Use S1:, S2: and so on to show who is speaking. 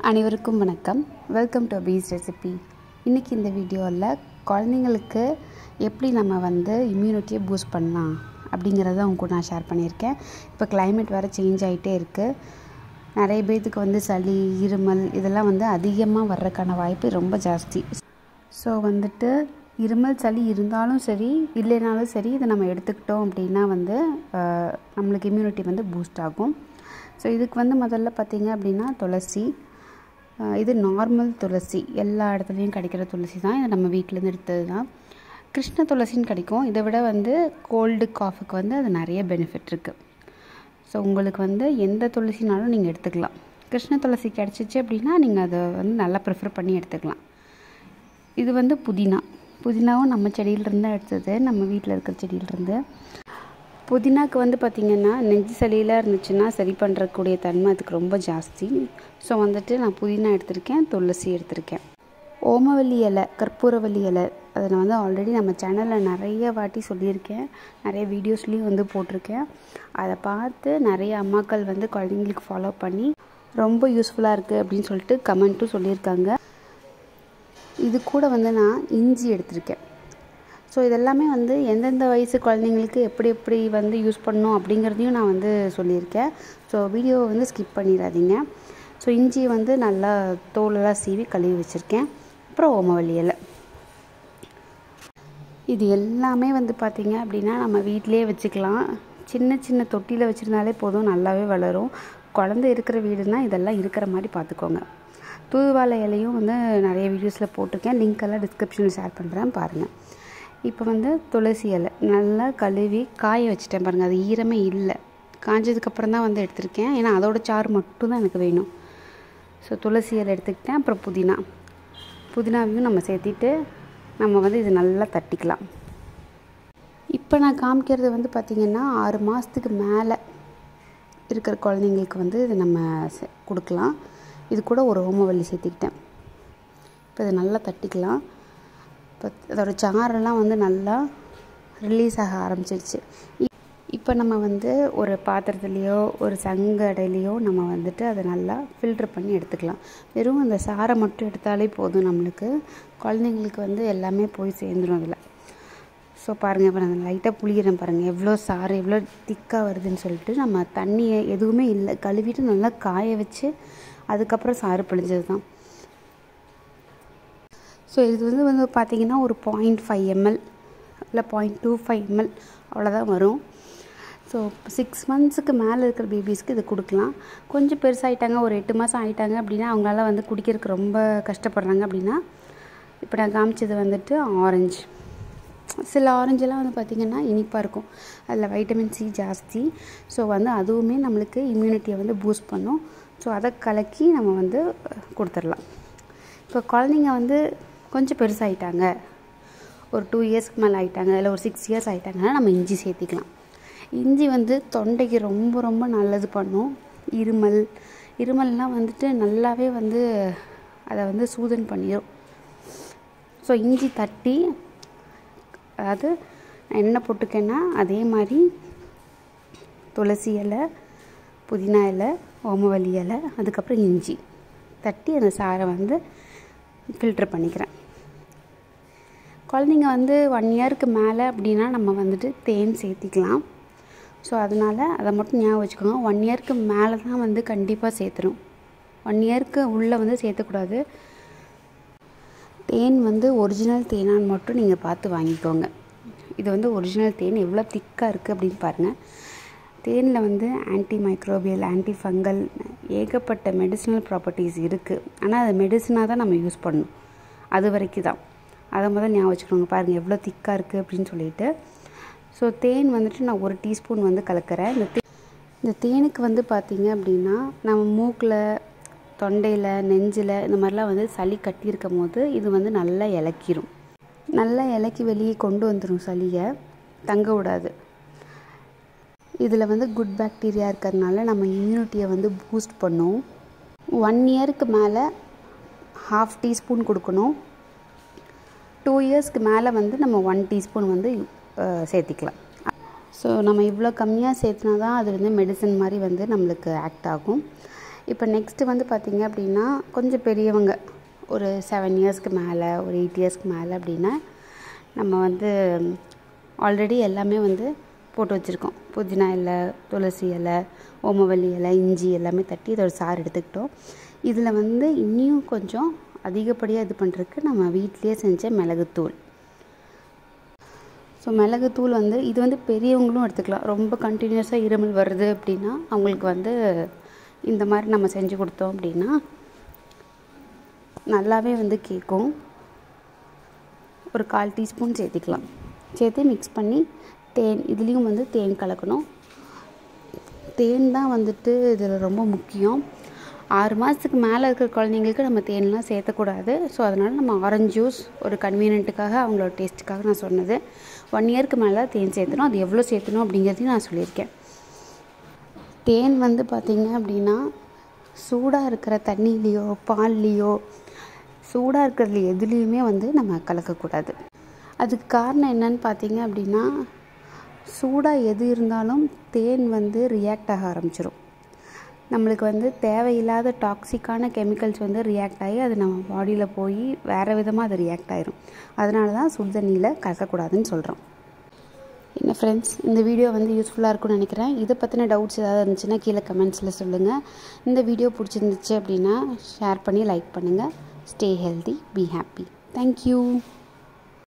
S1: அனைவருக்கும் வணக்கம் welcome to piece recipe இன்றைக்கி இந்த வீடியோவில் குழந்தைங்களுக்கு எப்படி நம்ம வந்து இம்யூனிட்டியை பூஸ்ட் பண்ணலாம் அப்படிங்கிறத அவங்க கூட நான் ஷேர் பண்ணியிருக்கேன் இப்போ climate வேறு சேஞ்ச் ஆகிட்டே இருக்குது நிறைய பேர்த்துக்கு வந்து சளி இருமல் இதெல்லாம் வந்து அதிகமாக வர்றதுக்கான வாய்ப்பு ரொம்ப ஜாஸ்தி ஸோ வந்துட்டு இருமல் சளி இருந்தாலும் சரி இல்லைனாலும் சரி இதை நம்ம எடுத்துக்கிட்டோம் அப்படின்னா வந்து ஆஹ், நம்மளுக்கு இம்யூனிட்டி வந்து பூஸ்ட் ஆகும் ஸோ இதுக்கு வந்து முதல்ல பார்த்திங்க அப்படின்னா துளசி ஆஹ், இது நார்மல் துளசி எல்லா இடத்துலையும் கிடைக்கிற துளசி தான் இது நம்ம வீட்டிலேருந்து எடுத்தது தான் கிருஷ்ண துளசின்னு கிடைக்கும் இதை விட வந்து கோல்டு காஃபுக்கு வந்து அது நிறைய பெனிஃபிட் இருக்குது ஸோ உங்களுக்கு வந்து எந்த துளசினாலும் நீங்கள் எடுத்துக்கலாம் கிருஷ்ண துளசி கிடச்சிச்சு அப்படின்னா நீங்கள் அதை வந்து நல்லா ப்ரிஃபர் பண்ணி எடுத்துக்கலாம் இது வந்து புதினா புதினாவும் நம்ம செடியிலிருந்து தான் எடுத்தது நம்ம வீட்டில் இருக்கிற செடியிலிருந்து புதினாக்கு வந்து பார்த்திங்கன்னா நெஞ்சு சளியெலாம் இருந்துச்சுன்னா சரி பண்ணுறக்கூடிய தன்மை அதுக்கு ரொம்ப ஜாஸ்தி ஸோ வந்துட்டு நான் புதினா எடுத்திருக்கேன் துளசி எடுத்திருக்கேன் ஓமவல்லி இலை கற்பூரவல்லி இலை அதை நான் வந்து ஆல்ரெடி நம்ம சேனலில் நிறைய வாட்டி சொல்லியிருக்கேன் நிறைய வீடியோஸ்லேயும் வந்து போட்டிருக்கேன் அதை பார்த்து நிறைய அம்மாக்கள் வந்து குழந்தைங்களுக்கு ஃபாலோ பண்ணி ரொம்ப யூஸ்ஃபுல்லாக இருக்குது அப்படின்னு சொல்லிட்டு கமெண்ட்டும் சொல்லியிருக்காங்க இது கூட வந்து நான் இஞ்சி எடுத்திருக்கேன் ஸோ இதெல்லாமே வந்து எந்தெந்த வயசு குழந்தைங்களுக்கு எப்படி எப்படி வந்து யூஸ் பண்ணணும் அப்படிங்கிறதையும் நான் வந்து சொல்லியிருக்கேன் ஸோ வீடியோவை வந்து ஸ்கிப் பண்ணிடாதீங்க ஸோ இஞ்சியை வந்து நல்லா தோலெல்லாம் சீவி கழுவி வச்சுருக்கேன் அப்புறம் ஓமவல்லி இலை இது எல்லாமே வந்து பார்த்திங்க அப்படின்னா நம்ம வீட்டிலேயே வச்சுக்கலாம் சின்ன சின்ன தொட்டியில் வச்சுருந்தாலே போதும் நல்லாவே வளரும் குழந்தை இருக்கிற வீடுனா இதெல்லாம் இருக்கிற மாதிரி பார்த்துக்கோங்க தூதுவாழை இலையும் வந்து நிறைய வீடியோஸில் போட்டிருக்கேன் லிங்க் எல்லாம் டிஸ்கிரிப்ஷனில் ஷேர் பண்ணுறேன் பாருங்கள் இப்போ வந்து துளசி இலை நல்லா கழுவி காய வச்சுட்டேன் பாருங்கள் அது ஈரமே இல்லை காஞ்சதுக்கப்புறம் தான் வந்து எடுத்திருக்கேன் ஏன்னா அதோட சாறு மட்டும் தான் எனக்கு வேணும் ஸோ துளசி இலை எடுத்துக்கிட்டேன் அப்புறம் புதினா புதினாவையும் நம்ம சேர்த்திட்டு நம்ம வந்து இது நல்லா தட்டிக்கலாம் இப்போ நான் காமிக்கிறது வந்து பார்த்திங்கன்னா ஆறு மாதத்துக்கு மேலே இருக்கிற குழந்தைங்களுக்கு வந்து இது நம்ம செ- கொடுக்கலாம் இது கூட ஒரு ஓமவல்லி சேர்த்திக்கிட்டேன் இப்போ இதை நல்லா தட்டிக்கலாம் இப்போ அதோட சாரெல்லாம் வந்து நல்லா ரிலீஸ் ஆக ஆரம்பிச்சிருச்சு இ- இப்போ நம்ம வந்து ஒரு பாத்திரத்துலேயோ ஒரு சங்கடையிலையோ நம்ம வந்துட்டு அதை நல்லா ஃபில்டர் பண்ணி எடுத்துக்கலாம் வெறும் அந்த சாரை மட்டும் எடுத்தாலே போதும் நம்மளுக்கு குழந்தைங்களுக்கு வந்து எல்லாமே போய் சேர்ந்துடும் அதில் ஸோ பாருங்கள் இப்போ நான் லைட்டாக புளிக்கிறேன் பாருங்கள் எவ்வளோ சாறு எவ்வளோ திக்காக வருதுன்னு சொல்லிட்டு நம்ம தண்ணியை எதுவுமே இல்லை கழுவிட்டு நல்லா காய வச்சு அதுக்கப்புறம் சாறு பிழிஞ்சது தான் ஸோ இது வந்து வந்து பார்த்திங்கன்னா ஒரு பாயிண்ட் ஃபைவ் எம்எல் இல்லை பாயிண்ட் டூ ஃபைவ் எம்எல் அவ்வளோதான் வரும் ஸோ சிக்ஸ் மந்த்ஸுக்கு மேலே இருக்கிற பேபிஸ்க்கு இது கொடுக்கலாம் கொஞ்சம் பெருசாகிட்டாங்க ஒரு எட்டு மாதம் ஆகிட்டாங்க அப்படின்னா அவங்களால வந்து குடிக்கிறதுக்கு ரொம்ப கஷ்டப்படுறாங்க அப்படின்னா இப்போ நான் காமிச்சது வந்துட்டு ஆரஞ்சு சில ஆரஞ்செல்லாம் வந்து பார்த்திங்கன்னா இனிப்பாக இருக்கும் அதில் வைட்டமின் சி ஜாஸ்தி ஸோ வந்து அதுவுமே நம்மளுக்கு இம்யூனிட்டியை வந்து பூஸ்ட் பண்ணும் ஸோ அதை கலக்கி நம்ம வந்து கொடுத்துடலாம் இப்போ குழந்தைங்க வந்து கொஞ்சம் பெருசாகிட்டாங்க ஒரு டூ இயர்ஸ்க்கு மேலே ஆகிட்டாங்க இல்லை ஒரு சிக்ஸ் இயர்ஸ் ஆகிட்டாங்கன்னா நம்ம இஞ்சி சேர்த்திக்கலாம் இஞ்சி வந்து தொண்டைக்கு ரொம்ப ரொம்ப நல்லது பண்ணும் இருமல் இருமல்லாம் வந்துட்டு நல்லாவே வந்து அதை வந்து சூதன் பண்ணிடும் ஸோ இஞ்சி தட்டி அதாவது நான் என்ன போட்டுக்கேன்னா அதே மாதிரி துளசி இலை புதினா இலை ஓமவல்லி இலை அதுக்கப்புறம் இஞ்சி தட்டி அந்த சாரை வந்து ஃபில்டர் பண்ணிக்கிறேன் குழந்தைங்க வந்து ஒன் இயருக்கு மேலே அப்படின்னா நம்ம வந்துட்டு தேன் சேர்த்திக்கலாம் ஸோ அதனால் அதை மட்டும் ஞாபகம் வச்சுக்கோங்க ஒன் இயருக்கு மேலே தான் வந்து கண்டிப்பாக சேர்த்துரும் ஒன் இயருக்கு உள்ளே வந்து சேர்த்தக்கூடாது தேன் வந்து ஒரிஜினல் தேனான்னு மட்டும் நீங்கள் பார்த்து வாங்கிக்கோங்க இது வந்து ஒரிஜினல் தேன் எவ்வளோ திக்காக இருக்குது அப்படின்னு பாருங்கள் தேனில் வந்து ஆன்டி மைக்ரோபியல் ஆன்டி ஃபங்கல் ஏகப்பட்ட மெடிசினல் ப்ராப்பர்ட்டிஸ் இருக்குது ஆனால் அது மெடிசனாக தான் நம்ம யூஸ் பண்ணணும் அது வரைக்கும் தான் அதை முதல் ஞாபகம் வச்சுக்கோங்க பாருங்கள் எவ்வளோ திக்காக இருக்குது அப்படின்னு சொல்லிட்டு ஸோ தேன் வந்துட்டு நான் ஒரு டீஸ்பூன் வந்து கலக்கிறேன் இந்த தே இந்த தேனுக்கு வந்து பார்த்தீங்க அப்படின்னா நம்ம மூக்கில் தொண்டையில் நெஞ்சில் இந்த மாதிரிலாம் வந்து சளி கட்டியிருக்கும் போது இது வந்து நல்லா இலக்கிரும் நல்லா இலக்கி வெளியே கொண்டு வந்துடும் சளியை தங்க விடாது இதில் வந்து குட் பாக்டீரியா இருக்கிறதுனால நம்ம இம்யூனிட்டியை வந்து பூஸ்ட் பண்ணும் ஒன் இயருக்கு மேலே ஹாஃப் டீஸ்பூன் கொடுக்கணும் டூ இயர்ஸ்க்கு மேலே வந்து நம்ம ஒன் டீஸ்பூன் வந்து அஹ், சேர்த்திக்கலாம் ஸோ நம்ம இவ்வளோ கம்மியாக சேர்த்துனா தான் அது வந்து மெடிசன் மாதிரி வந்து நம்மளுக்கு ஆக்ட் ஆகும் இப்போ நெக்ஸ்ட்டு வந்து பார்த்திங்க அப்படின்னா கொஞ்சம் பெரியவங்க ஒரு செவன் இயர்ஸ்க்கு மேலே ஒரு எயிட் இயர்ஸ்க்கு மேலே அப்படின்னா நம்ம வந்து ஆல்ரெடி எல்லாமே வந்து போட்டு வச்சுருக்கோம் புதினா இலை துளசி இலை ஓமவல்லி இலை இஞ்சி எல்லாமே தட்டி இதோட சாறு எடுத்துக்கிட்டோம் இதில் வந்து இன்னியும் கொஞ்சம் அதிகப்படியாக இது பண்ணுறதுக்கு நம்ம வீட்லேயே செஞ்ச மிளகுத்தூள் ஸோ மிளகுத்தூள் வந்து இது வந்து பெரியவங்களும் எடுத்துக்கலாம் ரொம்ப கண்டினியூஸாக இருமல் வருது அப்படின்னா அவங்களுக்கு வந்து இந்த மாதிரி நம்ம செஞ்சு கொடுத்தோம் அப்படின்னா நல்லாவே வந்து கேட்கும் ஒரு கால் டீஸ்பூன் சேர்த்திக்கலாம் சேர்த்து மிக்ஸ் பண்ணி தேன் இதுலேயும் வந்து தேன் கலக்கணும் தேன் தான் வந்துட்டு இதில் ரொம்ப முக்கியம் ஆறு மாதத்துக்கு மேலே இருக்கிற குழந்தைங்களுக்கு நம்ம தேன்லாம் சேர்த்தக்கூடாது ஸோ அதனால் நம்ம ஆரஞ்சு ஜூஸ் ஒரு கன்வீனியன்ட்டுக்காக அவங்களோட டேஸ்ட்டுக்காக நான் சொன்னது ஒன் இயர்க்கு மேலே தேன் சேர்த்தணும் அது எவ்வளோ சேர்த்தணும் அப்படிங்கிறதையும் நான் சொல்லியிருக்கேன் தேன் வந்து பார்த்திங்க அப்படின்னா சூடாக இருக்கிற தண்ணிலேயோ பால்லேயோ சூடாக இருக்கிறதுல எதுலேயுமே வந்து நம்ம கலக்கக்கூடாது அதுக்கு காரணம் என்னன்னு பார்த்தீங்க அப்படின்னா சூடாக எது இருந்தாலும் தேன் வந்து ரியாக்ட் ஆக ஆரம்பிச்சிடும் நம்மளுக்கு வந்து தேவையில்லாத டாக்ஸிக்கான கெமிக்கல்ஸ் வந்து ரியாக்ட் ஆகி அது நம்ம பாடியில் போய் வேறு விதமாக அது ரியாக்ட் ஆயிரும் அதனால தான் சுடு தண்ணியில் கலக்கக்கூடாதுன்னு சொல்கிறோம் என்ன ஃப்ரெண்ட்ஸ் இந்த வீடியோ வந்து யூஸ்ஃபுல்லாக இருக்கும்னு நினைக்கிறேன் இதை பற்றின டவுட்ஸ் ஏதாவது இருந்துச்சுன்னா கீழே கமெண்ட்ஸில் சொல்லுங்கள் இந்த வீடியோ பிடிச்சிருந்துச்சு அப்படின்னா ஷேர் பண்ணி லைக் பண்ணுங்கள் stay healthy be happy thank you